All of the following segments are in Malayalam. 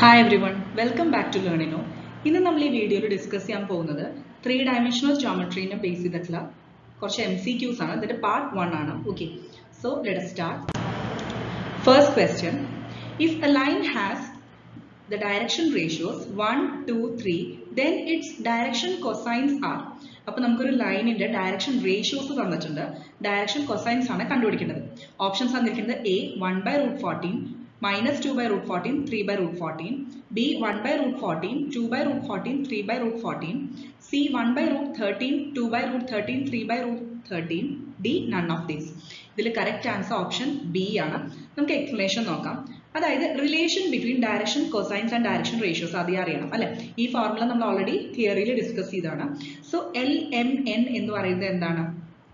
Hi everyone welcome back to Learnino ഇന്ന് നമ്മൾ ഈ വീഡിയോയിൽ ഡിസ്കസ് ചെയ്യാൻ പോകുന്നത് ത്രീ ഡയമെൻഷണൽ ജോമെട്രീനെ ബേസ് ചെയ്തിട്ടുള്ള കുറച്ച് എം സി ക്യൂസ് ആണ് ഇതിന്റെ പാർട്ട് വൺ ആണ് okay so let start first question if a line has the direction ratios 1, 2, 3, then its direction cosines are. അപ്പോൾ നമുക്കൊരു ലൈനിന്റെ ഡയറക്ഷൻ റേഷ്യോസ് തന്നിട്ടുണ്ട് ഡയറക്ഷൻ കൊസൈൻസ് ആണ് കണ്ടുപിടിക്കേണ്ടത് ഓപ്ഷൻസ് തന്നിരിക്കുന്നത് A one by root fourteen minus two by root fourteen three by root fourteen B one by root fourteen two by root fourteen three by root fourteen C one by root thirteen two by root thirteen three by root thirteen D none of these ഇതിൽ കറക്റ്റ് ആൻസർ ഓപ്ഷൻ ബി ആണ് നമുക്ക് എക്സ്പ്ലനേഷൻ നോക്കാം അതായത് relation between direction cosines and direction ratios ആദ്യം അറിയണം അല്ലെ ഈ ഫോർമുല നമ്മൾ ഓൾറെഡി തിയറിയിൽ ഡിസ്കസ് ചെയ്തതാണ് സോ എൽ എം എൻ എന്ന് പറയുന്നത് എന്താണ്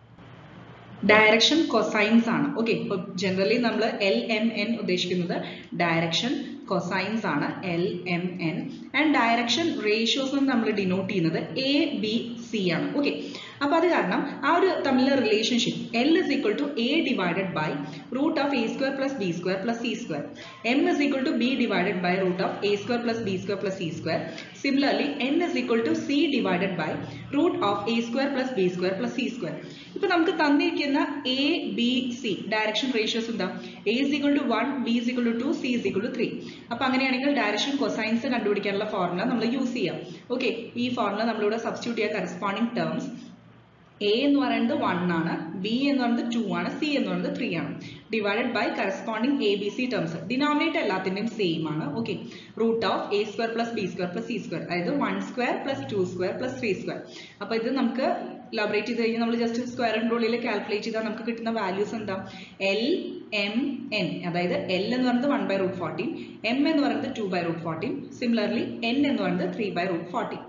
ഡയറക്ഷൻ കൊസൈൻസ് ആണ് ഓക്കെ ഇപ്പൊ ജനറലി നമ്മൾ എൽ എം എൻ ഉദ്ദേശിക്കുന്നത് ഡയറക്ഷൻ കൊസൈൻസ് ആണ് L M N and direction ratios നമ്മൾ ഡിനോട്ട് ചെയ്യുന്നത് എ ബി സി ആണ് ഓക്കെ അപ്പൊ അത് കാരണം ആ ഒരു തമ്മിലുള്ള relationship L is equal to A divided by root of A square plus B square plus C square M is equal to B divided by root of A square plus B square plus C square similarly N is equal to C divided by root of A square plus B square plus C square ഇപ്പൊ നമുക്ക് തന്നിരിക്കുന്ന A B C direction ratios എന്താ A is equal to one B is equal to two C is equal to three അപ്പൊ അങ്ങനെയാണെങ്കിൽ ഡയറക്ഷൻ കൊസൈൻസ് കണ്ടുപിടിക്കാനുള്ള ഫോർമുല നമ്മൾ യൂസ് ചെയ്യാം ഓക്കെ ഈ ഫോർമുല നമ്മളിവിടെ സബ്സ്റ്റിറ്റ്യൂട്ട് ചെയ്യുക കറസ്പോണ്ടിങ് ടേംസ് എ എന്ന് പറയുന്നത് വൺ ആണ് ബി എന്ന് പറയുന്നത് ടു ആണ് സി എന്ന് പറയുന്നത് ത്രീ ആണ് divided by corresponding A B C terms denominator എല്ലാത്തിന്റെയും സെയിം ആണ് okay root of A square plus B square plus C square അതായത് one square plus two square plus three square അപ്പൊ ഇത് നമുക്ക് ലബറേറ്റ് ചെയ്ത് കഴിഞ്ഞാൽ നമ്മൾ ജസ്റ്റ് സ്ക്വയറിന്റെ ഉള്ളിൽ കാൽക്കുലേറ്റ് ചെയ്താൽ നമുക്ക് കിട്ടുന്ന വാല്യൂസ് എന്താ എൽ എം എൻ അതായത് എൽ എന്ന് പറയുന്നത് one by root fourteen M എന്ന് പറയുന്നത് two by root fourteen similarly N എന്ന് പറയുന്നത് three by root fourteen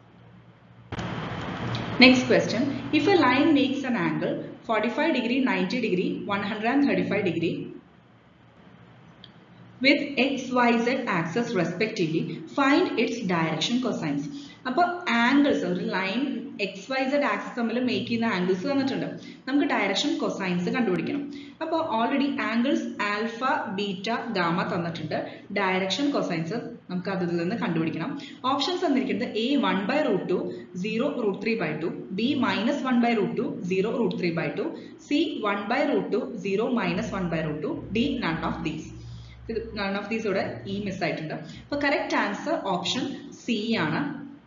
Next question. If a line makes an angle 45 degree, 90 degree, 135 degree with xyz axis respectively, find its direction cosines. അപ്പോൾ ആംഗിൾസ് ഒരു line X Y Z axis തമ്മിൽ മേക്ക് ചെയ്യുന്ന ആംഗിൾസ് തന്നിട്ടുണ്ട് നമുക്ക് ഡയറക്ഷൻ കൊസൈൻസ് കണ്ടുപിടിക്കണം അപ്പോൾ already angles alpha beta gamma തന്നിട്ടുണ്ട് ഡയറക്ഷൻ കൊസൈൻസ് നമുക്ക് അതിൽ നിന്ന് കണ്ടുപിടിക്കണം ഓപ്ഷൻസ് തന്നിരിക്കുന്നത് A one by root two zero root three by two B minus one by root two zero root three by two C one by root two zero minus one by root two D none of these ഇത് നൺ ഓഫ് ദീസ് ഇവിടെ ഇ മിസ് ആയിട്ടുണ്ട് അപ്പോൾ കറക്റ്റ് ആൻസർ ഓപ്ഷൻ സി ആണ്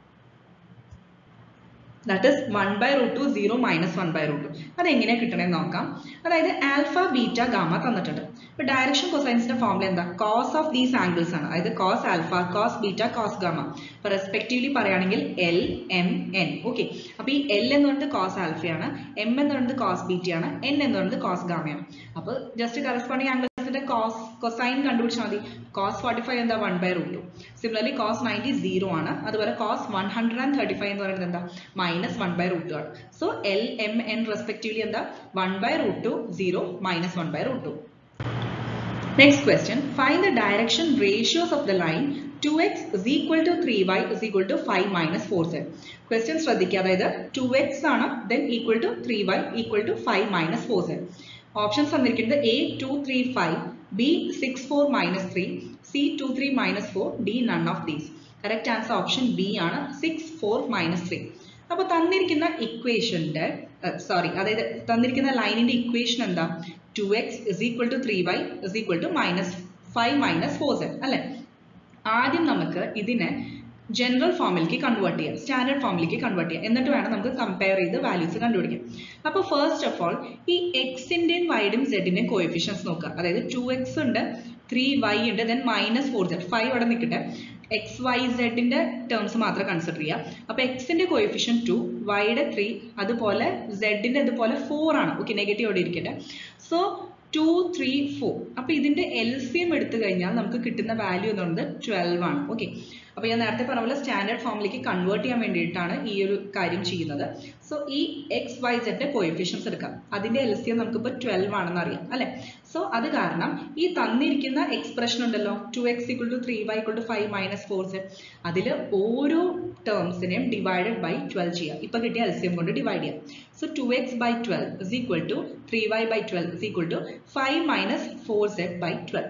that is one by root two zero minus one by root two അത് എങ്ങനെ കിട്ടണമെന്ന് നോക്കാം അതായത് ആൽഫ ബീറ്റ ഗാമ തന്നിട്ടുണ്ട് ഇപ്പൊ ഡയറക്ഷൻ കൊസൈൻസിന്റെ ഫോമിൽ എന്താ കോസ് ഓഫ് ദീസ് ആംഗിൾസ് ആണ് അതായത് cos alpha cos beta cos gamma അപ്പൊ റെസ്പെക്റ്റീവ്ലി പറയുകയാണെങ്കിൽ എൽ എം എൻ ഓക്കെ അപ്പൊ ഈ എൽ എന്ന് പറയുന്നത് കോസ് ആൽഫയാണ് എം എന്ന് പറയുന്നത് കോസ് ബീറ്റയാണ് എൻ എന്ന് പറയുന്നത് കോസ് ഗാമയാണ് അപ്പൊ ജസ്റ്റ് കറസ്പോണ്ടിങ് ആംഗിൾസിന്റെ കോസ് കൊസൈൻ കണ്ടുപിടിച്ചാൽ മതി കോസ് ഫോർട്ടി ഫൈവ് എന്താ one by root two similarly cos ninety zero ആണ് അതുപോലെ cos one hundred and thirty five എന്ന് പറയുന്നത് എന്താ minus one by root two ആണ് so L M N respectively എന്താ one by root two zero minus one by root two next question find the direction ratios of the line 2x is equal to 3y is equal to 5 minus 4z. Question ശ്രദ്ധിക്കുക അതായത് 2x ആണ് then equal to 3y equal to 5 minus 4z. ഓപ്ഷൻസ് തന്നിരിക്കുന്നത് A two three five B six four minus three C two three minus four D none of these correct answer option B ആണ് സിക്സ് ഫോർ മൈനസ് ത്രീ അപ്പോൾ തന്നിരിക്കുന്ന ഇക്വേഷന്റെ സോറി അതായത് തന്നിരിക്കുന്ന ലൈനിന്റെ ഇക്വേഷൻ എന്താ two X is equal to three Y is equal to minus five minus four Z അല്ലെ ആദ്യം നമുക്ക് ഇതിനെ ജനറൽ ഫോമിലേക്ക് കൺവേർട്ട് ചെയ്യാം സ്റ്റാൻഡേർഡ് ഫോമിലേക്ക് കൺവേർട്ട് ചെയ്യാം എന്നിട്ട് വേണം നമുക്ക് കമ്പയർ ചെയ്ത് വാല്യൂസ് കണ്ടുപിടിക്കാം അപ്പോൾ ഫസ്റ്റ് ഓഫ് ഓൾ ഈ എക്സിന്റെയും വൈഡും സെഡിന്റെയും കോഎഫിഷ്യൻസ് നോക്കുക അതായത് ടു എക്സ് ഉണ്ട് ത്രീ വൈ ഉണ്ട് then minus four Z five അവിടെ നിൽക്കട്ടെ എക്സ് വൈ സെഡിന്റെ ടേംസ് മാത്രം കൺസിഡർ ചെയ്യുക അപ്പൊ എക്സിന്റെ കോഎഫിഷ്യൻ ടു വൈയുടെ ത്രീ അതുപോലെ സെഡിന്റെ അതുപോലെ ഫോർ ആണ് ഓക്കെ നെഗറ്റീവ് അവിടെ ഇരിക്കട്ടെ സോ ടു ത്രീ ഫോർ അപ്പൊ ഇതിന്റെ എൽ സി എം എടുത്തു കഴിഞ്ഞാൽ നമുക്ക് കിട്ടുന്ന വാല്യൂ എന്ന് പറയുന്നത് ട്വൽവ് ആണ് ഓക്കെ അപ്പൊ ഞാൻ നേരത്തെ പറഞ്ഞ പോലെ സ്റ്റാൻഡേർഡ് ഫോമിലേക്ക് കൺവേർട്ട് ചെയ്യാൻ വേണ്ടിയിട്ടാണ് ഈ ഒരു കാര്യം ചെയ്യുന്നത് സോ ഈ എക്സ് വൈ സെഡ് കോഎഫിഷ്യൻസ് എടുക്കാം അതിന്റെ എൽ സി എം നമുക്കിപ്പോൾ ട്വൽവ് ആണെന്ന് അറിയാം അല്ലെ സോ അത് കാരണം ഈ തന്നിരിക്കുന്ന എക്സ്പ്രഷൻ ഉണ്ടല്ലോ two X equal to three Y equal to five minus four Z അതിൽ ഓരോ ടേംസിനെയും ഡിവൈഡഡ് ബൈ ട്വൽവ് ചെയ്യാം ഇപ്പൊ കിട്ടിയ എൽ സി എം കൊണ്ട് ഡിവൈഡ് ചെയ്യാം so two X by twelve is equal to three Y by twelve is equal to five minus four Z by twelve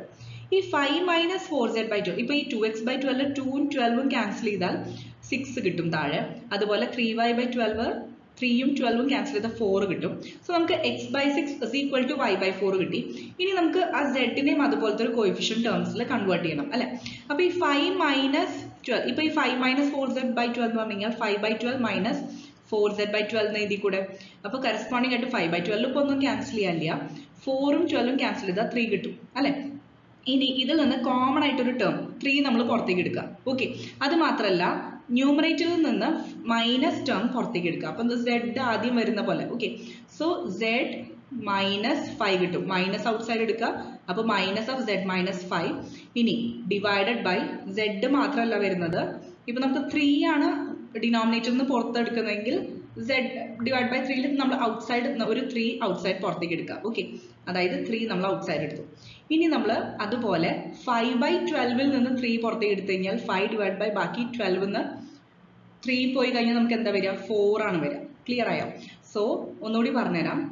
ഈ five minus four Z by two ഇപ്പൊ ഈ ടു എക്സ് ബൈ ട്വൽവ് ടൂവും ട്വൽവും ക്യാൻസൽ ചെയ്താൽ സിക്സ് കിട്ടും താഴെ അതുപോലെ ത്രീ വൈ ബൈ ട്വൽവ് ത്രീയും ട്വൽവും ക്യാൻസൽ ചെയ്ത ഫോർ കിട്ടും സോ നമുക്ക് X by six is equal to Y by four കിട്ടി ഇനി നമുക്ക് ആ സെഡിനെയും അതുപോലത്തെ ഒരു കോയിഫിഷ്യൻ ടേംസിൽ കൺവേർട്ട് ചെയ്യണം അല്ലെ അപ്പൊ ഈ ഫൈവ് മൈനസ് ട്വൽവ് ഇപ്പൊ ഈ five minus four Z by twelve എന്ന് പറഞ്ഞു കഴിഞ്ഞാൽ five by twelve minus four Z by twelve എഴുതി കൂടെ അപ്പൊ കറസ്പോണ്ടിങ് ആയിട്ട് ഫൈവ് ബൈ ട്വൽവ് ഇപ്പൊ ഒന്നും ക്യാൻസൽ ചെയ്യാനില്ല ഫോറും ട്വൽവും ക്യാൻസൽ ചെയ്താൽ ത്രീ കിട്ടും അല്ലെ ഇനി ഇതിൽ നിന്ന് കോമൺ ആയിട്ടൊരു ടേം ത്രീ നമ്മൾ പുറത്തേക്ക് എടുക്കുക ഓക്കെ അത് മാത്രമല്ല ന്യൂമറേറ്ററിൽ നിന്ന് മൈനസ് ടേം പുറത്തേക്ക് എടുക്കുക അപ്പൊ സെഡ് ആദ്യം വരുന്ന പോലെ okay so Z minus five കിട്ടും മൈനസ് ഔട്ട് സൈഡ് എടുക്കുക അപ്പൊ minus of Z minus five ഇനി ഡിവൈഡഡ് ബൈ സെഡ് മാത്രമല്ല വരുന്നത് ഇപ്പൊ നമുക്ക് ത്രീ ആണ് ഡിനോമിനേറ്ററിൽ നിന്ന് പുറത്തെടുക്കുന്നതെങ്കിൽ സെഡ് ഡിവൈഡ് ബൈ ത്രീയിൽ നമ്മൾ ഔട്ട് സൈഡ് ഒരു ത്രീ ഔട്ട് സൈഡ് പുറത്തേക്ക് എടുക്കുക ഓക്കെ അതായത് ത്രീ നമ്മൾ ഔട്ട് സൈഡ് എടുത്തു ഇനി നമ്മൾ അതുപോലെ ഫൈവ് ബൈ ട്വൽവിൽ നിന്ന് ത്രീ പുറത്തേക്ക് എടുത്തു കഴിഞ്ഞാൽ ഫൈവ് ഡിവൈഡ് ബൈ ബാക്കി ട്വൽവ് നിന്ന് ത്രീ പോയി കഴിഞ്ഞാൽ നമുക്ക് എന്താ വരിക ഫോർ ആണ് വരിക ക്ലിയർ ആയോ സോ ഒന്നുകൂടി പറഞ്ഞുതരാം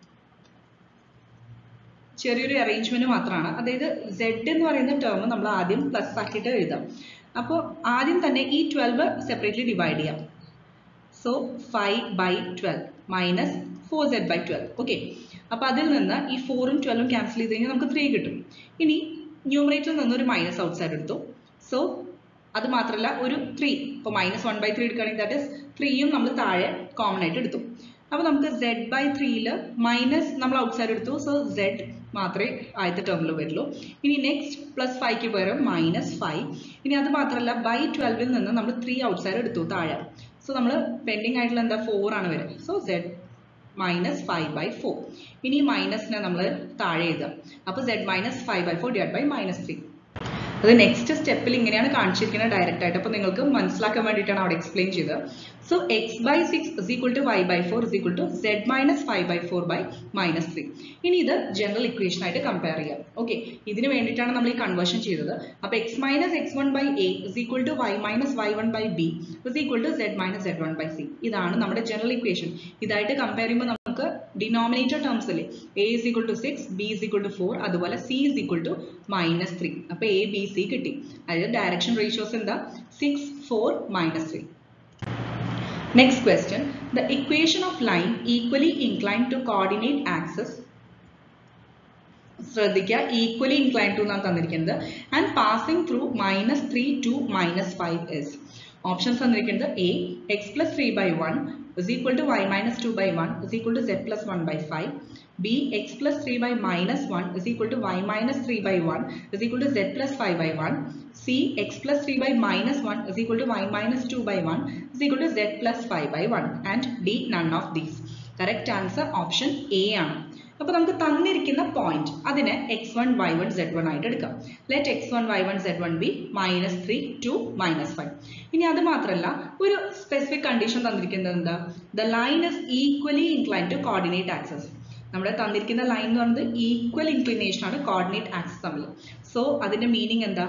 ചെറിയൊരു അറേഞ്ച്മെന്റ് മാത്രമാണ് അതായത് സെഡ് എന്ന് പറയുന്ന ടേം നമ്മൾ ആദ്യം പ്ലസ് ആക്കിയിട്ട് എഴുതാം അപ്പോൾ ആദ്യം തന്നെ ഈ ട്വൽവ് സെപ്പറേറ്റ്ലി ഡിവൈഡ് ചെയ്യാം so five by twelve minus four Z by twelve okay അപ്പൊ അതിൽ നിന്ന് ഈ ഫോറും ട്വൽവും ക്യാൻസൽ ചെയ്ത് കഴിഞ്ഞാൽ നമുക്ക് ത്രീ കിട്ടും ഇനി ന്യൂമറേറ്ററിൽ നിന്ന് ഒരു മൈനസ് ഔട്ട് സൈഡ് എടുത്തു സോ അത് മാത്രമല്ല ഒരു ത്രീ ഇപ്പോൾ മൈനസ് വൺ ബൈ ത്രീ എടുക്കുകയാണെങ്കിൽ ദാറ്റ് ഇസ് ത്രീയും നമ്മൾ താഴെ കോമൺ ആയിട്ട് എടുത്തു അപ്പോൾ നമുക്ക് സെഡ് ബൈ ത്രീയിൽ മൈനസ് നമ്മൾ ഔട്ട് സൈഡ് എടുത്തു സോ സെഡ് മാത്രമേ ആദ്യത്തെ ടേമിൽ വരുള്ളൂ ഇനി നെക്സ്റ്റ് പ്ലസ് ഫൈവ്ക്ക് പകരം മൈനസ് ഫൈവ് ഇനി അത് മാത്രമല്ല ബൈ ട്വൽവിൽ നിന്ന് നമ്മൾ ത്രീ ഔട്ട് സൈഡ് എടുത്തു താഴെ സോ നമ്മൾ പെൻഡിങ് ആയിട്ടുള്ള എന്താ ഫോർ ആണ് വരിക so Z minus five by four ഇനി മൈനസിനെ നമ്മൾ താഴെ എഴുതുക അപ്പോൾ Z minus five by four divide by minus three അത് നെക്സ്റ്റ് സ്റ്റെപ്പിൽ ഇങ്ങനെയാണ് കാണിച്ചിരിക്കുന്നത് ഡയറക്റ്റ് ആയിട്ട് അപ്പോൾ നിങ്ങൾക്ക് മനസ്സിലാക്കാൻ വേണ്ടിയിട്ടാണ് അവിടെ എക്സ്പ്ലെയിൻ ചെയ്തത് so X by six is equal to Y by four is equal to Z minus five by four by minus three ഇനി ഇത് ജനറൽ ഇക്വേഷൻ ആയിട്ട് കമ്പയർ ചെയ്യാം ഓക്കെ ഇതിന് വേണ്ടിയിട്ടാണ് നമ്മൾ ഈ കൺവേർഷൻ ചെയ്തത് അപ്പോൾ X minus X one by A is equal to Y minus Y one by B is equal to Z minus Z one by C ഇതാണ് നമ്മുടെ ജനറൽ ഇക്വേഷൻ ഇതായിട്ട് കമ്പയർ ചെയ്യുമ്പോൾ നമുക്ക് ഡിനോമിനേറ്റർ ടേംസ് അല്ലേ A is equal to six B is equal to four അതുപോലെ C is equal to minus three അപ്പോൾ എ ബി സി കിട്ടി അതായത് ഡയറക്ഷൻ റേഷ്യോസ് എന്താ six four minus three Next question. The equation of line equally inclined to coordinate axis ശ്രദ്ധിക്കുക ഈക്വലി ഇൻക്ലൈൻ ടു എന്നാണ് തന്നിരിക്കുന്നത് and passing through minus three two minus five as options തന്നിരിക്കുന്നത് A X plus three by one is equal to Y minus two by one is equal to Z plus one by five B X plus three by minus one is equal to Y minus three by one is equal to Z plus five by one C X plus three by minus one is equal to Y minus two by one is equal to Z plus five by one and D none of these correct answer option A ആണ് അപ്പൊ നമുക്ക് തന്നിരിക്കുന്ന പോയിന്റ് അതിനെ X one Y one Z one ആയിട്ട് എടുക്കാം let X one Y one Z one be minus three two minus five ഇനി അത് മാത്രമല്ല ഒരു സ്പെസിഫിക് കണ്ടീഷൻ തന്നിരിക്കുന്നത് എന്താ the line is equally incline to coordinate access നമ്മുടെ തന്നിരിക്കുന്ന ലൈൻ എന്ന് പറയുന്നത് ഈക്വൽ ഇൻക്ലിനേഷൻ ആണ് കോർഡിനേറ്റ് ആക്സസ് തമ്മിൽ സോ അതിന്റെ മീനിങ് എന്താ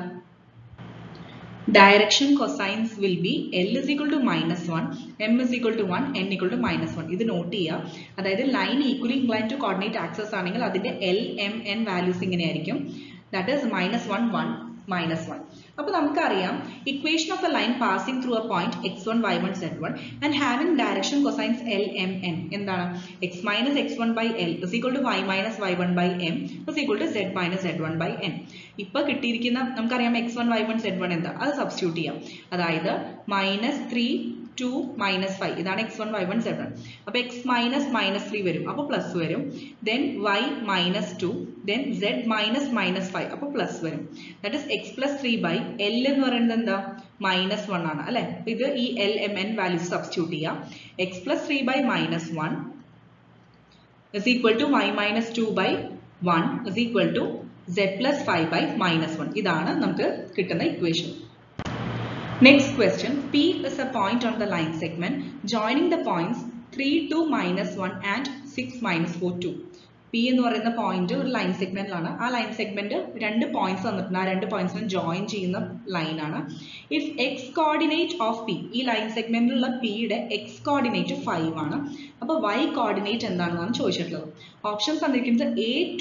direction cosines will be L is equal to minus 1, M is equal to 1, N equal to minus 1. ഇത് നോട്ട് ചെയ്യുക അതായത് line equally incline to coordinate axes ആണെങ്കിൽ അതിന്റെ എൽ എം എൻ വാല്യൂസ് ഇങ്ങനെയായിരിക്കും that is minus one one minus one അപ്പോൾ നമുക്കറിയാം equation of a line passing through a point X one Y one Z one and having direction cosines L M N എന്താണ് X minus X one by L is equal to Y minus Y one by M is equal to Z minus Z one by N ഇപ്പൊ കിട്ടിയിരിക്കുന്ന നമുക്കറിയാം X one Y one Z one എന്താ അത് സബ്സ്റ്റിറ്റ്യൂട്ട് ചെയ്യാം അതായത് minus three two minus five ഇതാണ് X one Y one Z one അപ്പൊ എക്സ് മൈനസ് മൈനസ് ത്രീ വരും അപ്പൊ പ്ലസ് വരും then Y minus two then Z minus minus five അപ്പൊ പ്ലസ് വരും that is X plus three by L എന്ന് പറയുന്നത് എന്താ മൈനസ് വൺ ആണ് അല്ലെ ഇത് ഈ L M N values substitute ചെയ്യാം X plus three by minus one is equal to y minus 2 by 1 is equal to z plus 5 by minus 1. ഇതാണ് നമുക്ക് കിട്ടുന്ന equation Next question. P is a point on the line segment joining the points 3, 2, minus 1 and 6, minus 4, 2. P എന്ന് പറയുന്ന പോയിന്റ് ഒരു ലൈൻ സെഗ്മെന്റിലാണ് ആ ലൈൻ സെഗ്മെന്റ് രണ്ട് പോയിന്റ്സ് തന്നിട്ടുണ്ട് ആ രണ്ട് പോയിന്റ്സിനെ ജോയിൻ ചെയ്യുന്ന ലൈനാണ് if X coordinate of P ഈ ലൈൻ സെഗ്മെന്റിലുള്ള പിയുടെ എക്സ് കോർഡിനേറ്റ് ഫൈവ് ആണ് അപ്പോൾ വൈ കോർഡിനേറ്റ് എന്താണെന്നാണ് ചോദിച്ചിട്ടുള്ളത് ഓപ്ഷൻസ് തന്നിരിക്കുന്നത് A two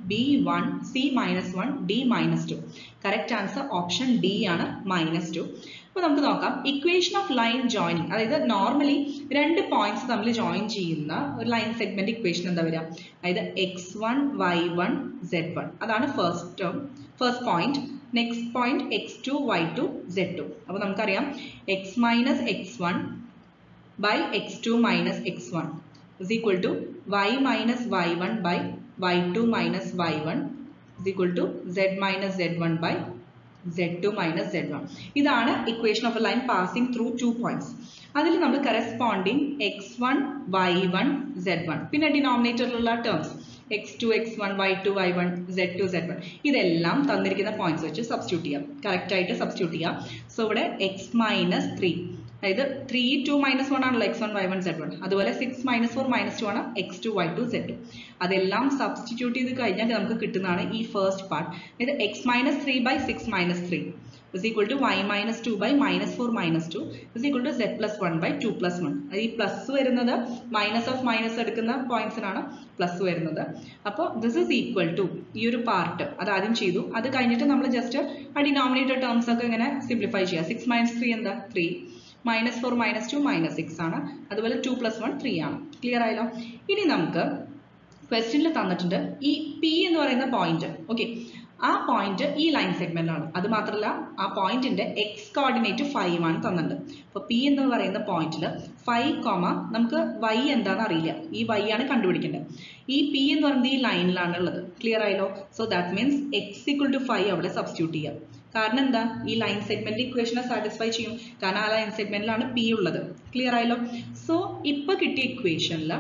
B one C minus one D minus two correct answer option D ആണ് മൈനസ് ടു അപ്പോൾ നമുക്ക് നോക്കാം ഇക്വേഷൻ ഓഫ് ലൈൻ ജോയിനിങ് അതായത് നോർമലി രണ്ട് പോയിന്റ്സ് തമ്മിൽ ജോയിൻ ചെയ്യുന്ന ഒരു ലൈൻ സെഗ്മെന്റ് ഇക്വേഷൻ എന്താ വരിക അതായത് X one Y one Z one അതാണ് first term first point next point X two Y two Z two അപ്പോൾ നമുക്കറിയാം X minus X one by X two minus X one is equal to y minus y1 by y2 minus y1 is equal to z minus z1 by z2 minus z1 ഇതാണ് equation of a line passing through two points അതിൽ നമ്മൾ corresponding X one Y one Z one പിന്നെ ഡിനോമിനേറ്ററിലുള്ള terms X two X one Y two Y one Z two Z one ഇതെല്ലാം തന്നിരിക്കുന്ന പോയിന്റ്സ് വെച്ച് സബ്സ്റ്റിറ്റ്യൂട്ട് ചെയ്യാം കറക്റ്റ് ആയിട്ട് സബ്സ്റ്റിറ്റ്യൂട്ട് ചെയ്യാം സോ ഇവിടെ എക്സ് മൈനസ് ത്രീ അതായത് ത്രീ ടു മൈനസ് വൺ ആണല്ലോ X one Y one Z one അതുപോലെ six minus four minus two ആണ് X two Y two Z two അതെല്ലാം സബ്സ്റ്റിറ്റ്യൂട്ട് ചെയ്ത് കഴിഞ്ഞാൽ നമുക്ക് കിട്ടുന്നതാണ് ഈ ഫസ്റ്റ് പാർട്ട് അതായത് X minus three by six minus three is equal to y minus 2 by minus 4 minus 2 is equal to z plus 1 by 2 plus 1 അത് ഈ പ്ലസ് വരുന്നത് മൈനസ് ഓഫ് മൈനസ് എടുക്കുന്ന പോയിന്റ്സിനാണ് പ്ലസ് വരുന്നത് അപ്പോൾ ദിസ് ഇസ് ഈക്വൽ ടു ഈ ഒരു പാർട്ട് അത് ആദ്യം ചെയ്തു അത് കഴിഞ്ഞിട്ട് നമ്മൾ ജസ്റ്റ് ആ ഡിനോമിനേറ്റർ ടേംസ് ഒക്കെ ഇങ്ങനെ സിംപ്ലിഫൈ ചെയ്യുക സിക്സ് മൈനസ് ത്രീ എന്താ three minus four minus two minus six ആണ് അതുപോലെ ടു പ്ലസ് വൺ ത്രീ ആണ് ക്ലിയർ ആയല്ലോ ഇനി നമുക്ക് ക്വസ്റ്റ്യനിൽ തന്നിട്ടുണ്ട് ഈ പി എന്ന് പറയുന്ന പോയിന്റ് ഓക്കെ ആ പോയിന്റ് ഈ ലൈൻ സെഗ്മെന്റാണ് അത് മാത്രമല്ല ആ പോയിന്റിന്റെ എക്സ് കോർഡിനേറ്റ് ഫൈവ് ആണ് തന്നിട്ടുണ്ട് അപ്പൊ പി എന്ന് പറയുന്ന പോയിന്റിൽ ഫൈവ് കോമ നമുക്ക് വൈ എന്താണെന്ന് അറിയില്ല ഈ വൈ ആണ് കണ്ടുപിടിക്കേണ്ടത് ഈ പി എന്ന് പറയുന്നത് ഈ ലൈനിലാണ് ഉള്ളത് ക്ലിയർ ആയല്ലോ so that means X equal to five അവിടെ സബ്സ്റ്റിറ്റ്യൂട്ട് ചെയ്യാം കാരണം എന്താ ഈ ലൈൻ സെഗ്മെന്റ് ഇക്വേഷനെ സാറ്റിസ്ഫൈ ചെയ്യും കാരണം ആ ലൈൻ സെഗ്മെന്റിലാണ് പി ഉള്ളത് ക്ലിയർ ആയല്ലോ സോ ഇപ്പൊ കിട്ടിയ ഇക്വേഷനിൽ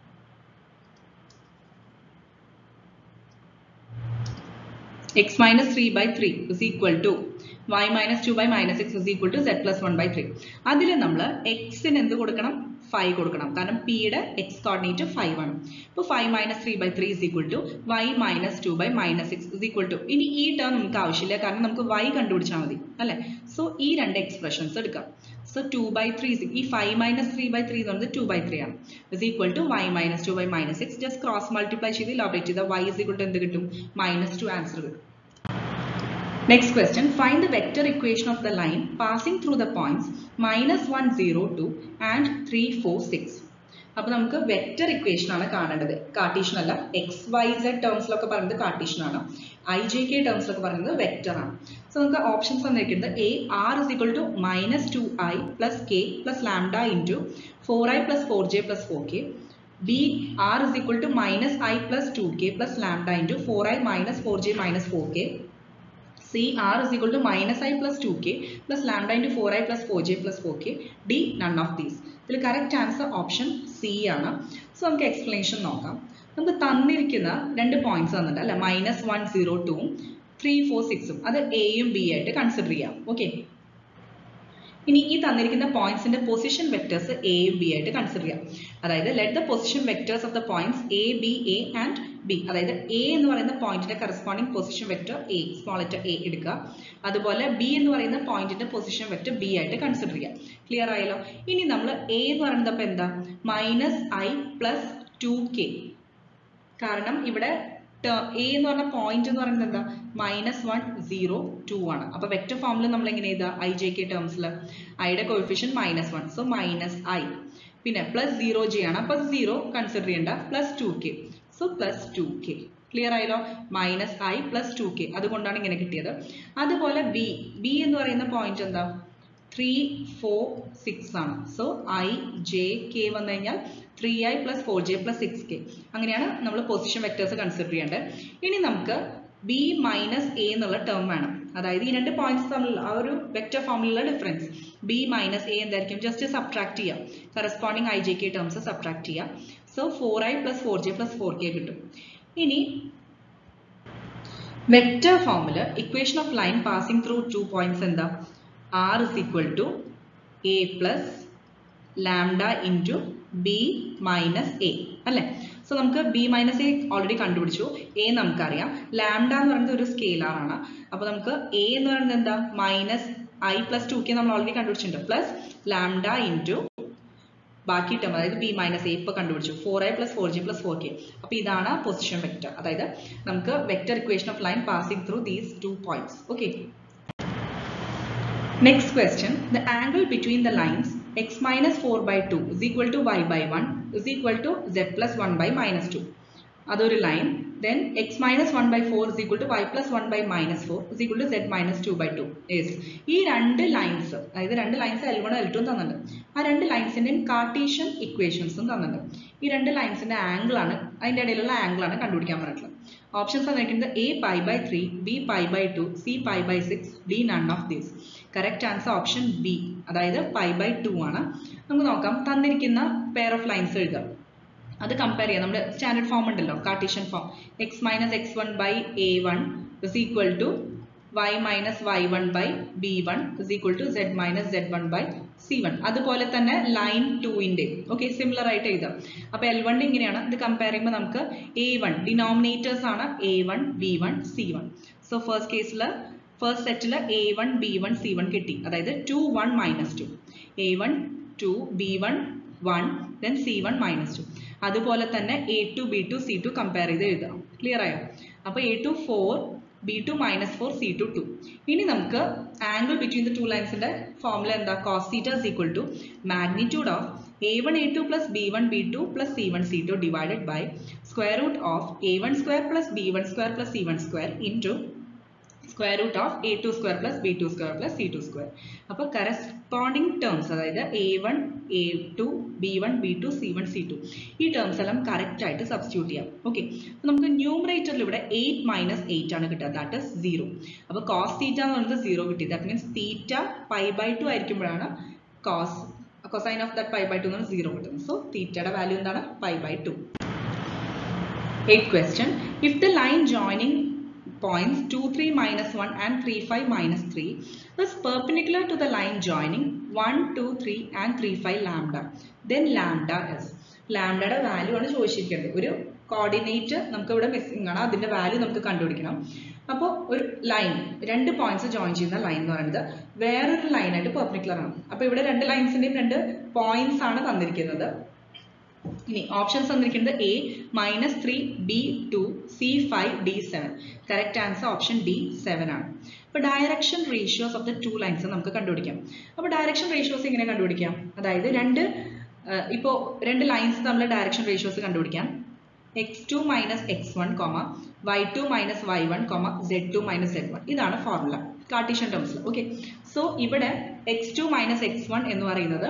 x minus 3 by 3 is equal to y minus 2 by minus 6 is equal to z plus 1 by 3. അതിൽ നമ്മൾ x ന് എന്ത് കൊടുക്കണം 5 കൊടുക്കണം കാരണം p യുടെ x കോർഡിനേറ്റ് 5 ആണ് അപ്പോൾ 5 minus 3 by 3 is equal to y minus 2 by minus 6 is equal to ഇനി ഈ ടേം നമുക്ക് ആവശ്യമില്ല കാരണം നമുക്ക് y കണ്ടുപിടിച്ചാൽ മതി അല്ലേ സോ ഈ രണ്ട് എക്സ്പ്രഷൻസ് എടുക്കാം സോ 2 by 3 is ഈ 5 minus 3 by 3 എന്ന് പറയുന്നത് 2 by 3 ആണ് is equal to y minus 2 by minus 6 just cross multiply ചെയ്ത് ഇലാബറേറ്റ് ചെയ്താൽ y is equal to എന്ത് കിട്ടും minus 2 ആൻസർ കിട്ടും Next question, find the vector equation of the line passing through the points minus 1, 0, 2 and 3, 4, 6. അപ്പോൾ നമുക്ക് വെക്റ്റർ ഇക്വേഷൻ ആണ് കാണേണ്ടത് കാർട്ടീഷ്യൻ അല്ല എക്സ് വൈ സെഡ് ടേംസിലൊക്കെ പറയുന്നത് കാർട്ടീഷ്യൻ ആണ് ഐ ജെ കെ ടേംസിലൊക്കെ പറയുന്നത് വെക്റ്റർ ആണ് സോ നമുക്ക് ഓപ്ഷൻസ് വന്നിരിക്കുന്നത് A R is equal to minus two I plus K plus lambda into four I plus four J plus four K B R is equal to minus I plus two K plus lambda into four I minus four J minus four K C R is equal to minus I plus 2k plus lambda into 4i plus 4j plus 4k. D none of these. ഇതിൽ കറക്റ്റ് ആൻസർ ഓപ്ഷൻ സി ആണ് സോ നമുക്ക് എക്സ്പ്ലനേഷൻ നോക്കാം നമുക്ക് തന്നിരിക്കുന്ന രണ്ട് പോയിന്റ്സ് തന്നിട്ടുണ്ട് അല്ലെ മൈനസ് വൺ സീറോ ടൂവും ത്രീ ഫോർ സിക്സും അത് എയും ബി ആയിട്ട് കൺസിഡർ ചെയ്യാം ഓക്കെ ഇനി ഈ തന്നിരിക്കുന്ന പോയിന്റ്സിന്റെ പൊസിഷൻ വെക്ടേഴ്സ് എയും ബി ആയിട്ട് കൺസിഡർ ചെയ്യാം അതായത് let the position vectors of the points A B A and B അതായത് എ എന്ന് പറയുന്ന പോയിന്റിന്റെ corresponding position vector A small letter A എടുക്കുക അതുപോലെ ബി എന്ന് പറയുന്ന പോയിന്റിന്റെ പൊസിഷൻ വെക്ടർ ബി ആയിട്ട് കൺസിഡർ ചെയ്യാം ക്ലിയർ ആയല്ലോ ഇനി നമ്മൾ എ എന്ന് പറയുന്നത് അപ്പൊ എന്താ minus I plus two K കാരണം ഇവിടെ എ എന്ന് പറഞ്ഞ പോയിന്റ് എന്ന് പറയുന്നത് എന്താ മൈനസ് വൺ സീറോ ടു ആണ് അപ്പൊ വെക്ടർ ഫോമിൽ നമ്മൾ എങ്ങനെ എഴുതുക ഐ ജെ കെ ടേംസിൽ ഐയുടെ coefficient minus one so minus I പിന്നെ പ്ലസ് സീറോ ജെ ആണ് അപ്പൊ സീറോ കൺസിഡർ ചെയ്യേണ്ട plus two K so plus two K clear ആയല്ലോ minus I plus two K അതുകൊണ്ടാണ് ഇങ്ങനെ കിട്ടിയത് അതുപോലെ ബി ബി എന്ന് പറയുന്ന പോയിന്റ് എന്താ ത്രീ ഫോർ സിക്സ് ആണ് സോ ഐ ജെ കെ വന്നു കഴിഞ്ഞാൽ three I plus four J plus six K അങ്ങനെയാണ് നമ്മൾ പൊസിഷൻ വെക്ടേഴ്സ് കൺസിഡർ ചെയ്യേണ്ടത് ഇനി നമുക്ക് ബി മൈനസ് എ എന്നുള്ള ടേം വേണം അതായത് ഈ രണ്ട് പോയിന്റ്സ് തമ്മിലുള്ള ആ ഒരു വെക്ടർ ഫോമിലുള്ള ഡിഫറൻസ് ബി മൈനസ് എ എന്തായിരിക്കും ജസ്റ്റ് സബ്ട്രാക്ട് ചെയ്യാം corresponding I J K terms subtract ചെയ്യാം so four I plus four J plus four K കിട്ടും ഇനി വെക്ടർ ഫോമിൽ equation of line passing through two points എന്താ R is equal to A plus lambda into B minus A അല്ലേ സോ നമുക്ക് ബി മൈനസ് എ ഓൾറെഡി കണ്ടുപിടിച്ചു എ നമുക്കറിയാം ലാംഡ എന്ന് പറയുന്നത് ഒരു സ്കെയിലാർ ആണ് അപ്പോൾ നമുക്ക് എ എന്ന് പറയുന്നത് എന്താ minus I plus two k നമ്മൾ ഓൾറെഡി കണ്ടുപിടിച്ചിട്ടുണ്ട് പ്ലസ് ലാംഡ ഇൻറ്റു ബാക്കി ടേം അതായത് ബി മൈനസ് എ ഇപ്പോൾ കണ്ടുപിടിച്ചു four a plus four j plus four k അപ്പോൾ ഇതാണ് പൊസിഷൻ വെക്റ്റർ അതായത് നമുക്ക് vector equation of line passing through these two points okay Next question, the angle between the lines x minus 4 by 2 is equal to y by 1 is equal to z plus 1 by minus 2. അതൊരു line then x minus one by four is equal to y plus one by minus four is equal to Z minus two by two yes ഈ രണ്ട് ലൈൻസ് അതായത് രണ്ട് lines L one L two തന്നിട്ടുണ്ട് ആ രണ്ട് ലൈൻസിന്റെയും കാർട്ടീഷ്യൻ ഇക്വേഷൻസും തന്നിട്ടുണ്ട് ഈ രണ്ട് ലൈൻസിന്റെ ആംഗിൾ ആണ് അതിന്റെ ഇടയിലുള്ള ആംഗിൾ ആണ് കണ്ടുപിടിക്കാൻ പറഞ്ഞിട്ടുള്ളത് ഓപ്ഷൻസ് തന്നിരിക്കുന്നത് A pi by three B pi by two C pi by six D none of these correct answer option B അതായത് പൈ ബൈ ടു ആണ് നമുക്ക് നോക്കാം തന്നിരിക്കുന്ന പെയർ ഓഫ് ലൈൻസ് എഴുതാം അത് കമ്പയർ ചെയ്യാം നമ്മുടെ സ്റ്റാൻഡേർഡ് ഫോം ഉണ്ടല്ലോ Cartesian form x minus X one by a one is equal to Y minus Y one by b one is equal to Z minus Z one by c one അതുപോലെ തന്നെ ലൈൻ ടുവിൻ്റെ ഓക്കെ സിമിലർ ആയിട്ട് എഴുതാം അപ്പോൾ എൽ വൺ ഇങ്ങനെയാണ് ഇത് കമ്പയർ ചെയ്യുമ്പോൾ നമുക്ക് എ വൺ ഡിനോമിനേറ്റേഴ്സ് ആണ് a one b one c one so first കേസിൽ ഫസ്റ്റ് സെറ്റിൽ a one b one c one കിട്ടി അതായത് two one minus two a one two B one one then c one minus two അതുപോലെ തന്നെ a two B two c two compare ചെയ്ത് എഴുതാം ക്ലിയർ ആയോ അപ്പോൾ a two four b two minus four c two two ഇനി നമുക്ക് ആംഗിൾ ബിറ്റ്വീൻ ദ ടു ലൈൻസിന്റെ ഫോർമുല എന്താ cos theta is equal to magnitude of a one A two plus b one b two plus c one c two divided by square root of a one square plus b one square plus c one square into square root of a two square plus b two square plus c two square അപ്പോൾ കറസ്പോണ്ടിങ് ടേംസ് അതായത് a one A two B one b two C one c two ഈ ടേംസ് എല്ലാം കറക്റ്റ് ആയിട്ട് സബ്സ്റ്റിറ്റ്യൂട്ട് ചെയ്യാം ഓക്കെ അപ്പോൾ നമുക്ക് ന്യൂമറേറ്ററിൽ ഇവിടെ എയ്റ്റ് മൈനസ് എയ്റ്റ് ആണ് കിട്ടുക ദാറ്റ് ഇസ് സീറോ അപ്പോൾ കോസ് തീറ്റ എന്ന് പറയുന്നത് സീറോ കിട്ടി that means theta pi by two ആയിരിക്കുമ്പോഴാണ് cos cosine of that pi by two എന്ന് സീറോ കിട്ടുന്നത് സോ തീറ്റയുടെ വാല്യൂ എന്താണ് pi by two Eighth question. If the line joining points 2, 3 minus 1 and 3, 5 minus 3 is perpendicular to the line joining 1, 2, 3 and 3, 5 lambda, then lambda is. ലാംഡയുടെ വാല്യൂ ആണ് ചോദിച്ചിരിക്കുന്നത് ഒരു കോർഡിനേറ്റ് നമുക്ക് ഇവിടെ മിസ്സിംഗ് ആണ് അതിന്റെ വാല്യൂ നമുക്ക് കണ്ടുപിടിക്കണം അപ്പോൾ ഒരു ലൈൻ രണ്ട് പോയിന്റ്സ് ജോയിൻ ചെയ്യുന്ന ലൈൻ എന്ന് പറയുന്നത് വേറൊരു ലൈനായിട്ട് പെർപ്പനിക്കുലർ ആണ് അപ്പോൾ ഇവിടെ രണ്ട് ലൈൻസിന്റെയും രണ്ട് പോയിന്റ്സ് ആണ് തന്നിരിക്കുന്നത് ഇനി ഓപ്ഷൻസ് തന്നിരിക്കുന്നത് A minus three B two C five D seven correct answer option D seven ആണ് അപ്പോൾ direction ratios of the two lines നമുക്ക് കണ്ടുപിടിക്കാം അപ്പോൾ ഡയറക്ഷൻ റേഷ്യോസ് എങ്ങനെ കണ്ടുപിടിക്കാം അതായത് രണ്ട് ഇപ്പോൾ രണ്ട് ലൈൻസ് തമ്മിൽ ഡയറക്ഷൻ റേഷ്യോസ് കണ്ടുപിടിക്കാം x two minus X one comma y two minus Y one comma z two minus Z one ഇതാണ് ഫോർമുല കാർട്ടീഷ്യൻ ടേംസിൽ ഓക്കെ സോ ഇവിടെ x two minus X one എന്ന് പറയുന്നത്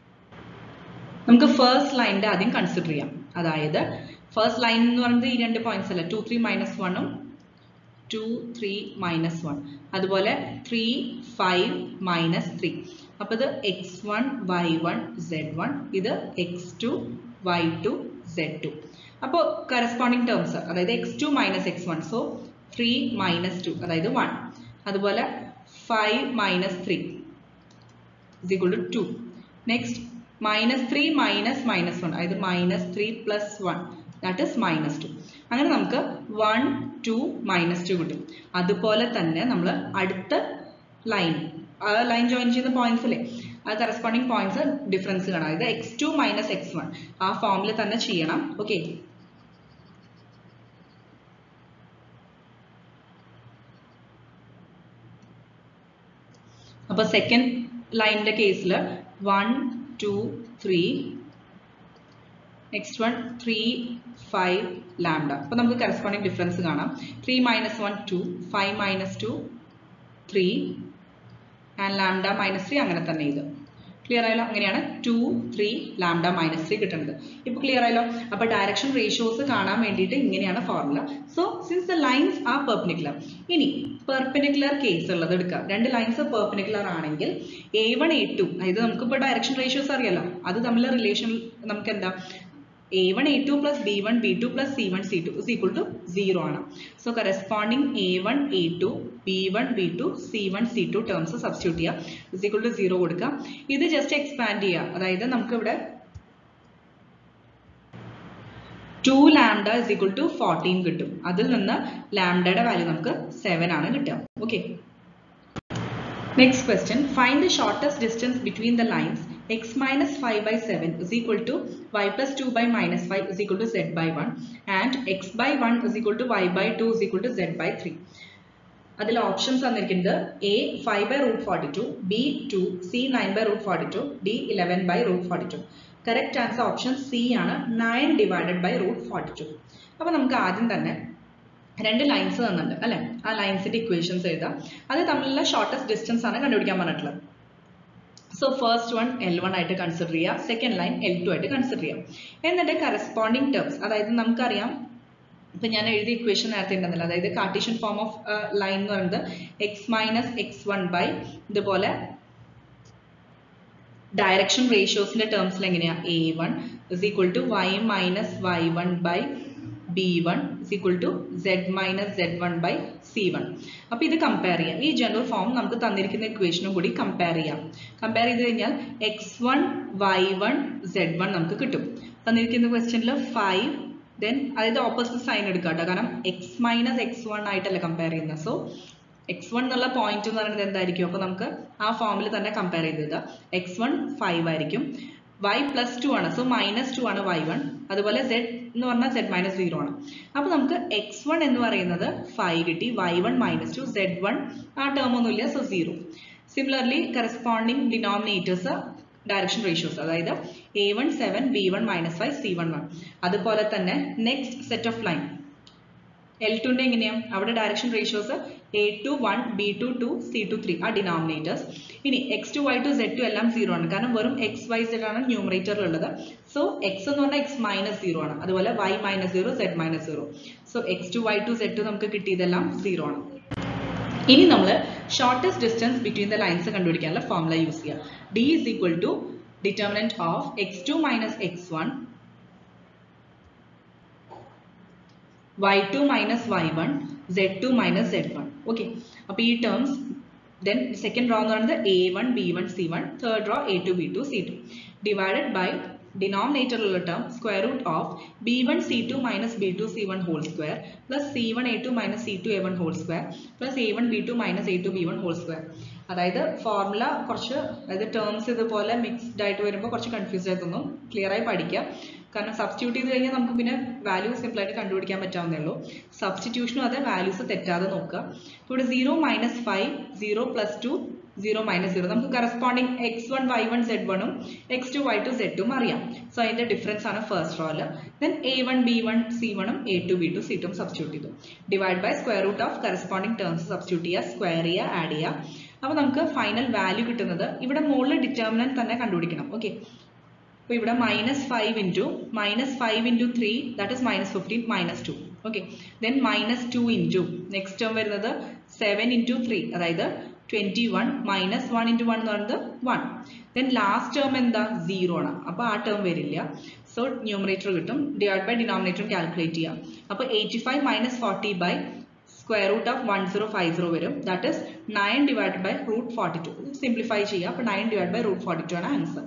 നമുക്ക് ഫസ്റ്റ് ലൈനിന്റെ ആദ്യം കൺസിഡർ ചെയ്യാം അതായത് ഫസ്റ്റ് ലൈൻ എന്ന് പറയുന്നത് ഈ രണ്ട് പോയിന്റ്സ് അല്ല ടു ത്രീ മൈനസ് വണ്ണും ടു ത്രീ മൈനസ് വൺ അതുപോലെ ത്രീ ഫൈവ് മൈനസ് ത്രീ അപ്പോൾ ഇത് x one Y one Z one ഇത് x two Y two Z two അപ്പോൾ കറസ്പോണ്ടിങ് ടേംസ് അതായത് x two minus X one so three minus two അതായത് വൺ അതുപോലെ five minus three is equal to two next minus three minus minus one അതായത് minus three plus one that is minus to അങ്ങനെ നമുക്ക് വൺ ടു മൈനസ് ടു കിട്ടും അതുപോലെ തന്നെ നമ്മൾ അടുത്ത ലൈൻ ആ ലൈൻ ജോയിൻ ചെയ്യുന്ന പോയിന്റ്സ് അല്ലേ ആ കറസ്പോണ്ടിങ് പോയിന്റ്സ് ഡിഫറൻസ് കാണാം അതായത് x two minus X one ആ ഫോമിൽ തന്നെ ചെയ്യണം ഓക്കെ അപ്പൊ സെക്കൻഡ് ലൈനിന്റെ കേസിൽ one two three next one three five lambda അപ്പൊ നമുക്ക് കറസ്പോണ്ടിങ് ഡിഫറൻസ് കാണാം three minus one two five minus two three and lambda minus three അങ്ങനെ തന്നെ ഇത് ക്ലിയർ ആയല്ലോ അങ്ങനെയാണ് two three lambda minus three കിട്ടുന്നത് ഇപ്പൊ ക്ലിയർ ആയല്ലോ അപ്പൊ ഡയറക്ഷൻ റേഷ്യോസ് കാണാൻ വേണ്ടിയിട്ട് ഇങ്ങനെയാണ് formula so since the lines are perpendicular ഇനി പെർപ്പനിക്കുലർ കേസ് ഉള്ളത് എടുക്കാം രണ്ട് ലൈൻസ് പെർപ്പനിക്കുലർ ആണെങ്കിൽ എ വൺ എ ടു അതായത് നമുക്കിപ്പോൾ ഡയറക്ഷൻ റേഷ്യോസ് അറിയാലോ അത് തമ്മിലുള്ള റിലേഷൻ നമുക്ക് എന്താ a one A two plus b one b two plus c one c two is equal to zero ആണ് so corresponding a one A two B one b two C one c two terms substitute ചെയ്യുക ഇസ് ഈക്വൽ ടു സീറോ കൊടുക്കുക ഇത് ജസ്റ്റ് എക്സ്പാൻഡ് ചെയ്യുക അതായത് നമുക്ക് ഇവിടെ two lambda is equal to fourteen കിട്ടും അതിൽ നിന്ന് ലാംഡയുടെ വാല്യൂ നമുക്ക് സെവൻ ആണ് കിട്ടുക okay next question find the shortest distance between the lines x minus five by seven is equal to y plus two by minus five is equal to z by one and x by one is equal to Y by two is equal to z by three അതിൽ ഓപ്ഷൻസ് തന്നിരിക്കുന്നത് A five by root forty two B two C nine by root forty two D eleven by root forty two correct answer option C ആണ് nine divided by root forty two അപ്പോൾ നമുക്ക് ആദ്യം തന്നെ രണ്ട് ലൈൻസ് തന്നിട്ടുണ്ട് അല്ലെ ആ ലൈൻസിന്റെ ഇക്വേഷൻസ് എഴുതാം അത് തമ്മിലുള്ള ഷോർട്ടസ്റ്റ് ഡിസ്റ്റൻസ് ആണ് കണ്ടുപിടിക്കാൻ പറഞ്ഞിട്ടുള്ളത് so first one L one ആയിട്ട് കൺസിഡർ ചെയ്യുക സെക്കൻഡ് ലൈൻ എൽ ടു ആയിട്ട് കൺസിഡർ ചെയ്യാം എന്നിട്ട് കറസ്പോണ്ടിങ് ടേംസ് അതായത് നമുക്കറിയാം ഇപ്പൊ ഞാൻ എഴുതിയ ഇക്വേഷൻ നേരത്തെ ഉണ്ടെന്നില്ല അതായത് കാർട്ടീഷ്യൻ ഫോം ഓഫ് ലൈൻ എന്ന് പറയുന്നത് x minus X one by ഇതുപോലെ ഡയറക്ഷൻ റേഷ്യോസിന്റെ ടേംസിൽ എങ്ങനെയാ a one is equal to Y minus Y one by b one is equal to Z minus Z one by c one അപ്പൊ ഇത് കമ്പയർ ചെയ്യാം ഈ ജനറൽ ഫോം നമുക്ക് തന്നിരിക്കുന്ന ഇക്വേഷനും കൂടി കമ്പയർ ചെയ്യാം കമ്പയർ ചെയ്ത് കഴിഞ്ഞാൽ x one Y one Z one നമുക്ക് കിട്ടും തന്നിരിക്കുന്ന ക്വസ്റ്റ്യനിൽ ഫൈവ് ദെൻ അതായത് ഓപ്പോസിറ്റ് സൈൻ എടുക്കുക കേട്ടോ കാരണം എക്സ് മൈനസ് എക്സ് വൺ ആയിട്ടല്ല കമ്പയർ ചെയ്യുന്നത് സോ എക്സ് വൺ എന്നുള്ള പോയിന്റ് എന്ന് പറയുന്നത് എന്തായിരിക്കും അപ്പോൾ നമുക്ക് ആ ഫോമിൽ തന്നെ കമ്പയർ ചെയ്തത് എക്സ് വൺ ഫൈവ് ആയിരിക്കും വൈ പ്ലസ് ടു ആണ് സോ മൈനസ് ടു ആണ് വൈ വൺ അതുപോലെ സെഡ് എന്ന് പറഞ്ഞാൽ സെഡ് മൈനസ് സീറോ ആണ് അപ്പോൾ നമുക്ക് എക്സ് വൺ എന്ന് പറയുന്നത് ഫൈവ് കിട്ടി y one minus two Z one ആ ടേം ഒന്നുമില്ല so zero similarly corresponding denominators direction ratios അതായത് a one seven b one minus five c one one അതുപോലെ തന്നെ next set of line L ടുന്റെ എങ്ങനെയാണ് അവിടെ direction ratios a two one b two two c two three ആ ഡിനോമിനേറ്റേഴ്സ് ഇനി x two Y two Z two എല്ലാം സീറോ ആണ് കാരണം വെറും എക്സ് വൈ സെഡ് ആണ് ന്യൂമറേറ്ററിൽ ഉള്ളത് സോ എക്സ് എന്ന് പറഞ്ഞാൽ എക്സ് മൈനസ് സീറോ ആണ് അതുപോലെ y minus zero z minus zero so x two Y two Z two നമുക്ക് കിട്ടിയതെല്ലാം സീറോ ആണ് ഇനി നമ്മൾ shortest distance between the lines കണ്ടുപിടിക്കാനുള്ള ഫോർമുല യൂസ് ചെയ്യാം d is equal to determinant of x two minus X one y2 minus y1 z2 minus z1 okay അപ്പോൾ ഈ ടേംസ് ദെൻ സെക്കൻഡ് റോ എന്ന് പറയുന്നത് a one b one c one third row a two B two c two divided by ഡിനോമിനേറ്ററിലുള്ള term square root of b one c two minus b two C one whole square plus c one A two minus c two a one whole square plus a one b two minus a two B one whole square അതായത് ഫോർമുല കുറച്ച് അതായത് ടേംസ് ഇതുപോലെ മിക്സ്ഡ് ആയിട്ട് വരുമ്പോൾ കുറച്ച് കൺഫ്യൂസ് ആയി തോന്നും ക്ലിയർ ആയി പഠിക്കുക കാരണം സബ്സ്റ്റിറ്റ്യൂട്ട് ചെയ്ത് കഴിഞ്ഞാൽ നമുക്ക് പിന്നെ വാല്യൂ സിമ്പിൾ ആയിട്ട് കണ്ടുപിടിക്കാൻ പറ്റാവുന്നേ ഉള്ളൂ സബ്സ്റ്റിറ്റ്യൂഷനും അതെ വാല്യൂസ് തെറ്റാതെ നോക്കുക ഇവിടെ zero minus five zero plus two zero minus zero നമുക്ക് corresponding X one Y one z one x two Y two z ടും അറിയാം സോ അതിന്റെ ഡിഫറൻസ് ആണ് ഫസ്റ്റ് റോയിൽ then a one b one c വണ്ണും a two B two c ടും സബ്സ്റ്റിറ്റ്യൂട്ട് ചെയ്തു divide by square root of corresponding terms substitute ചെയ്യുക സ്ക്വയർ ചെയ്യുക ആഡ് ചെയ്യുക അപ്പോൾ നമുക്ക് ഫൈനൽ വാല്യൂ കിട്ടുന്നത് ഇവിടെ മുകളിൽ ഡിറ്റർമിനന്റ് തന്നെ കണ്ടുപിടിക്കണം ഓക്കെ അപ്പോൾ ഇവിടെ minus five into minus five into three that is minus fifteen minus two okay then minus two into next term വരുന്നത് സെവൻ ഇൻറ്റു ത്രീ അതായത് twenty one minus one into one എന്ന് പറയുന്നത് വൺ ദെൻ ലാസ്റ്റ് ടേം എന്താ സീറോ ആണ് അപ്പോൾ ആ ടേം വരില്ല സോ ന്യൂമറേറ്റർ കിട്ടും ഡിവൈഡ് ബൈ ഡിനോമിനേറ്ററും കാൽക്കുലേറ്റ് ചെയ്യാം അപ്പോൾ eighty five minus forty by square root of one zero five zero വരും that is nine divide by root forty two simplify ചെയ്യുക അപ്പോൾ nine divide by root forty two ആണ് answer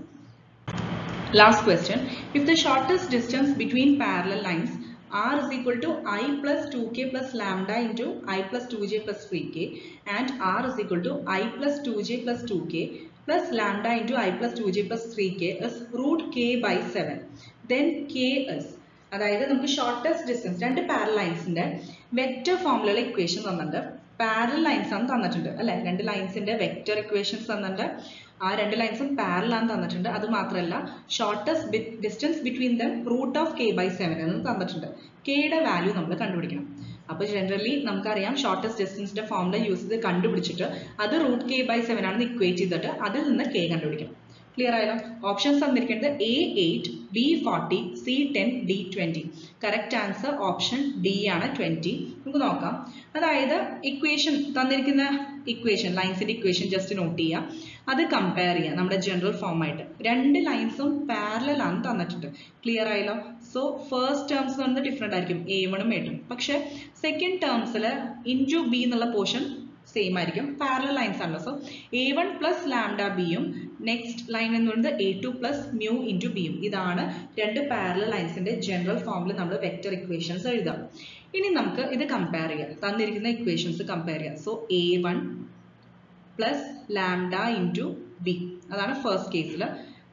Last question. If the shortest distance between parallel lines r is equal to i plus 2k plus lambda into i plus 2j plus 3k and r is equal to i plus 2j plus 2k plus lambda into i plus 2j plus 3k is root k by 7. Then k is അതായത് നമുക്ക് ഷോർട്ടസ്റ്റ് ഡിസ്റ്റൻസ് രണ്ട് പാരൽ ലൈൻസിന്റെ വെക്റ്റർ ഫോമിലുള്ള ഇക്വേഷൻ തന്നിട്ടുണ്ട് പാരൽ ലൈൻസ് ആണ് തന്നിട്ടുണ്ട് അല്ലെ രണ്ട് ലൈൻസിന്റെ വെക്റ്റർ ഇക്വേഷൻസ് തന്നിട്ടുണ്ട് ആ രണ്ട് ലൈൻസും പാരൽ ആണ് തന്നിട്ടുണ്ട് അത് മാത്രമല്ല shortest distance between them root of K by seven എന്ന് തന്നിട്ടുണ്ട് കെയുടെ വാല്യൂ നമ്മൾ കണ്ടുപിടിക്കണം അപ്പോൾ ജനറലി നമുക്കറിയാം ഷോർട്ടസ്റ്റ് ഡിസ്റ്റൻസിന്റെ ഫോമുല യൂസ് ചെയ്ത് കണ്ടുപിടിച്ചിട്ട് അത് റൂട്ട് കെ ബൈ സെവൻ ആണെന്ന് ഇക്വേറ്റ് ചെയ്തിട്ട് അതിൽ നിന്ന് കെ കണ്ടുപിടിക്കണം ക്ലിയർ ആയല്ലോ ഓപ്ഷൻസ് തന്നിരിക്കുന്നത് A eight B forty C ten D twenty correct answer option D ആണ് ട്വന്റി നമുക്ക് നോക്കാം അതായത് ഇക്വേഷൻ തന്നിരിക്കുന്ന ഇക്വേഷൻ ലൈൻസിന്റെ ഇക്വേഷൻ ജസ്റ്റ് നോട്ട് ചെയ്യുക അത് കമ്പയർ ചെയ്യുക നമ്മുടെ ജനറൽ ഫോം ആയിട്ട് രണ്ട് ലൈൻസും പാരലൽ ആണ് തന്നിട്ടുണ്ട് ക്ലിയർ ആയല്ലോ സോ ഫസ്റ്റ് ടേംസ് പറയുന്നത് ഡിഫറെന്റ് ആയിരിക്കും എ വണ്ണും എ ടും പക്ഷെ സെക്കൻഡ് ടേംസിൽ ഇൻറ്റു ബി എന്നുള്ള പോർഷൻ സെയിം ആയിരിക്കും പാരലൽ ലൈൻസ് ആണല്ലോ so A one plus lambda ബിയും നെക്സ്റ്റ് ലൈൻ എന്ന് പറയുന്നത് A two plus mu into ബിയും ഇതാണ് രണ്ട് പാരലൽ ലൈൻസിന്റെ ജനറൽ ഫോമിൽ നമ്മൾ വെക്റ്റർ ഇക്വേഷൻസ് എഴുതാം ഇനി നമുക്ക് ഇത് കമ്പയർ ചെയ്യാം തന്നിരിക്കുന്ന ഇക്വേഷൻസ് കമ്പയർ ചെയ്യാം so A one plus lambda into B അതാണ് ഫസ്റ്റ് കേസിൽ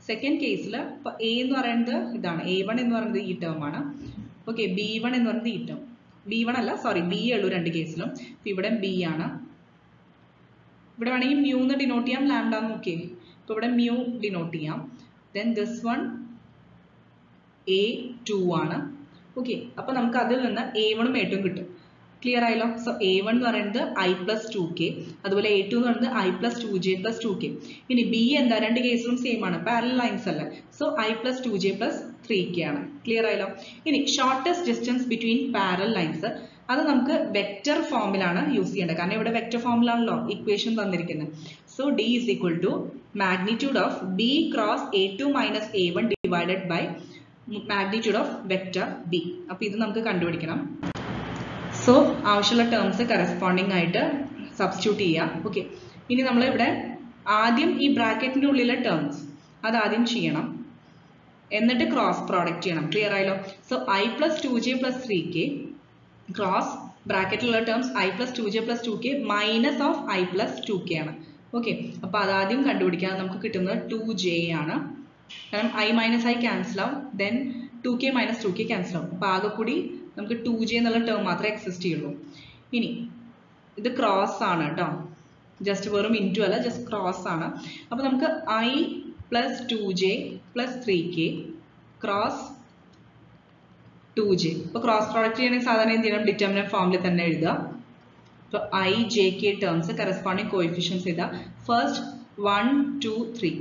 സെക്കൻഡ് കേസിൽ ഇപ്പൊ എ എന്ന് പറയുന്നത് ഇതാണ് എ വൺ എന്ന് പറയുന്നത് ഈ ടേം ആണ് ഓക്കെ ബി വൺ എന്ന് പറയുന്നത് ഈ ടേം ബി വൺ അല്ല സോറി ബി ഉള്ളൂ രണ്ട് കേസിലും ഇപ്പൊ ഇവിടെ ബി ആണ് ഇവിടെ വേണമെങ്കിൽ മ്യൂ എന്ന് ഡിനോട്ട് ചെയ്യാം ലാംഡ എന്ന് നോക്കിയേ ഇപ്പൊ ഇവിടെ മ്യൂ ഡിനോട്ട് ചെയ്യാം then this one A two ആണ് ഓക്കെ അപ്പൊ നമുക്ക് അതിൽ നിന്ന് എ വണ്ണും എ ടും കിട്ടും ക്ലിയർ ആയല്ലോ സോ എ വൺ എന്ന് പറയുന്നത് ഐ പ്ലസ് ടു കെ അതുപോലെ എ ടു എന്ന് പറയുന്നത് I plus two J plus two K ഇനി ബി എന്താ രണ്ട് കേസിലും സെയിം ആണ് പാരൽ ലൈൻസ് അല്ലേ so I plus two J plus three K ആണ് ക്ലിയർ ആയല്ലോ ഇനി shortest distance between parallel lines അത് നമുക്ക് വെക്റ്റർ ഫോമിലാണ് യൂസ് ചെയ്യേണ്ടത് കാരണം ഇവിടെ വെക്റ്റർ ഫോമിലാണല്ലോ ഇക്വേഷൻ തന്നിരിക്കുന്നത് so D is equal to magnitude of B cross A two minus A one divided by magnitude of vector B അപ്പൊ ഇത് നമുക്ക് കണ്ടുപിടിക്കണം സോ ആവശ്യമുള്ള ടേംസ് കറസ്പോണ്ടിങ് ആയിട്ട് സബ്സ്റ്റിറ്റ്യൂട്ട് ചെയ്യാം ഓക്കെ ഇനി നമ്മൾ ഇവിടെ ആദ്യം ഈ ബ്രാക്കറ്റിന്റെ ഉള്ളിലെ ടേംസ് അത് ആദ്യം ചെയ്യണം എന്നിട്ട് ക്രോസ് പ്രോഡക്റ്റ് ചെയ്യണം ക്ലിയർ ആയല്ലോ so I plus two J plus three K cross ബ്രാക്കറ്റിലുള്ള terms I plus two J plus two K minus of I plus two K ആണ് ഓക്കെ അപ്പൊ അതാദ്യം കണ്ടുപിടിക്കാൻ നമുക്ക് കിട്ടുന്നത് ടു ജെ ആണ് കാരണം ഐ മൈനസ് ഐ ക്യാൻസൽ ആവും then two K minus two K cancel ആവും അപ്പൊ ആകെ കൂടി നമുക്ക് ടു ജെ എന്നുള്ള ടേം മാത്രമേ എക്സിസ്റ്റ് ചെയ്യുള്ളൂ ഇനി ഇത് ക്രോസ് ആണ് കേട്ടോ ജസ്റ്റ് വെറും ഇൻറ്റു അല്ല ജസ്റ്റ് ക്രോസ് ആണ് അപ്പൊ നമുക്ക് I plus two J plus three K cross two J ഇപ്പൊ ക്രോസ് പ്രോഡക്റ്റ് ചെയ്യണമെങ്കിൽ സാധാരണ എന്ത് ചെയ്യണം ഡിറ്റർമിനന്റ് ഫോമിൽ തന്നെ എഴുതുക ഇപ്പൊ I J K terms corresponding coefficients എഴുതുക first one two three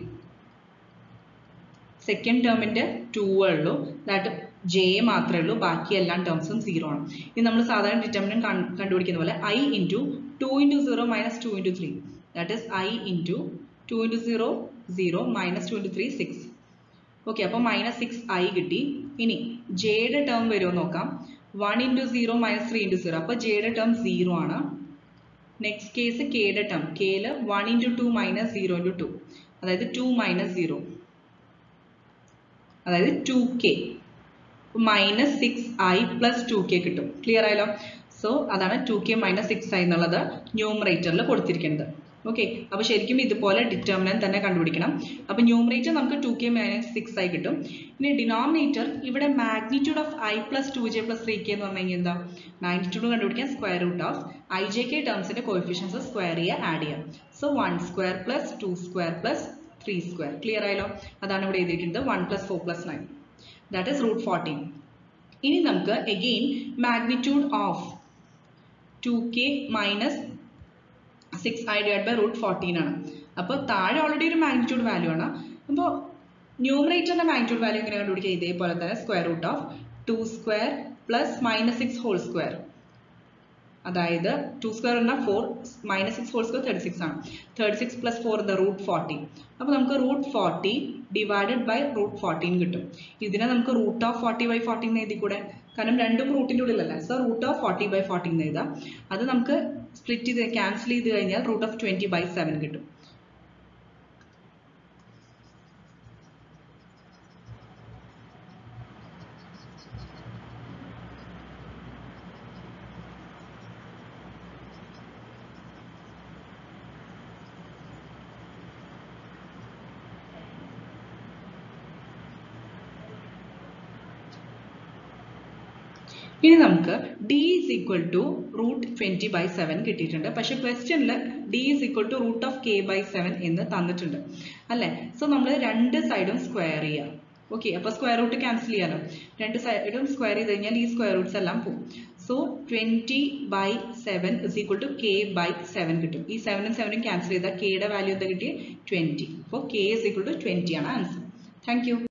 second ടേമിന്റെ ടു ഉള്ളൂ ദാറ്റ് ജെ മാത്രമേ ഉള്ളൂ ബാക്കി എല്ലാ ടേംസും സീറോ ആണ് ഇത് നമ്മൾ സാധാരണ ഡിറ്റർമിനന്റ് കണ്ടുപിടിക്കുന്ന പോലെ I into two into zero minus two into three that is I into two into zero zero minus two into three six okay അപ്പോൾ മൈനസ് സിക്സ് ഐ കിട്ടി ഇനി ജെയുടെ ടേം വരുമോ നോക്കാം one into zero minus three into zero അപ്പോൾ ജെയുടെ ടേം സീറോ ആണ് നെക്സ്റ്റ് കേസ് കെയുടെ ടേം കെയില് one into two minus zero into two അതായത് ടു മൈനസ് സീറോ അതായത് two K minus six I plus two K കിട്ടും ക്ലിയർ ആയല്ലോ സോ അതാണ് two K minus six I എന്നുള്ളത് ന്യൂമറേറ്ററിൽ കൊടുത്തിരിക്കുന്നത് ഓക്കെ അപ്പൊ ശരിക്കും ഇതുപോലെ ഡിറ്റർമിനന്റ് തന്നെ കണ്ടുപിടിക്കണം അപ്പൊ ന്യൂമറേറ്റർ നമുക്ക് ടു കെ മൈനസ് സിക്സ് ആയി കിട്ടും ഇനി ഡിനോമിനേറ്റർ ഇവിടെ magnitude of I plus two J plus three K എന്ന് പറഞ്ഞു കഴിഞ്ഞാൽ എന്താ മാഗ്നിറ്റ്യൂഡ് കണ്ടുപിടിക്കാൻ square root of I J K ടേംസിന്റെ കോഫിഷ്യൻസ് സ്ക്വയർ ചെയ്യുക ആഡ് ചെയ്യാം so one square plus two square plus three square clear ആയല്ലോ അതാണ് ഇവിടെ എഴുതിയിരിക്കുന്നത് one plus four plus nine that is root fourteen ഇനി നമുക്ക് again magnitude of two K minus six I divide by root fourteen ആണ് അപ്പോൾ താഴെ ഓൾറെഡി ഒരു മാഗ്നിറ്റ്യൂഡ് വാല്യൂ ആണ് അപ്പോൾ ന്യൂമറേറ്ററിന്റെ മാഗ്നിറ്റ്യൂഡ് വാല്യൂ എങ്ങനെ കണ്ടുപിടിക്കുക ഇതേപോലെ തന്നെ square root of two square plus minus six whole square അതായത് ടു സ്ക്വയർ എന്നാൽ four minus six whole square thirty six ആണ് thirty six plus four the root fourteen അപ്പോൾ നമുക്ക് root forty divided by root fourteen കിട്ടും ഇതിനെ നമുക്ക് root of forty by fourteen എഴുതി കൂടെ കാരണം രണ്ടും റൂട്ടിൻ്റെ ഉള്ളിലല്ലേ so root of forty by fourteen എഴുതാം അത് നമുക്ക് സ്പ്ലിറ്റ് ചെയ്ത് ക്യാൻസൽ ചെയ്ത് കഴിഞ്ഞാൽ root of twenty by seven കിട്ടും ഇനി നമുക്ക് D is equal to root twenty by seven കിട്ടിയിട്ടുണ്ട് പക്ഷെ ക്വസ്റ്റ്യനിൽ D is equal to root of K by seven എന്ന് തന്നിട്ടുണ്ട് അല്ലേ സോ നമ്മൾ രണ്ട് സൈഡും സ്ക്വയർ ചെയ്യാം ഓക്കെ അപ്പോൾ സ്ക്വയർ റൂട്ട് ക്യാൻസൽ ചെയ്യാലോ രണ്ട് സൈഡും സ്ക്വയർ ചെയ്ത് കഴിഞ്ഞാൽ ഈ സ്ക്വയർ റൂട്ട്സ് എല്ലാം പോകും so twenty by seven is equal to K by seven കിട്ടും ഈ സെവനും സെവനും ക്യാൻസൽ ചെയ്താൽ കെയുടെ വാല്യൂ എന്താ കിട്ടിയത് ട്വന്റി അപ്പോൾ K is equal to twenty ആണ് ആൻസർ താങ്ക് യു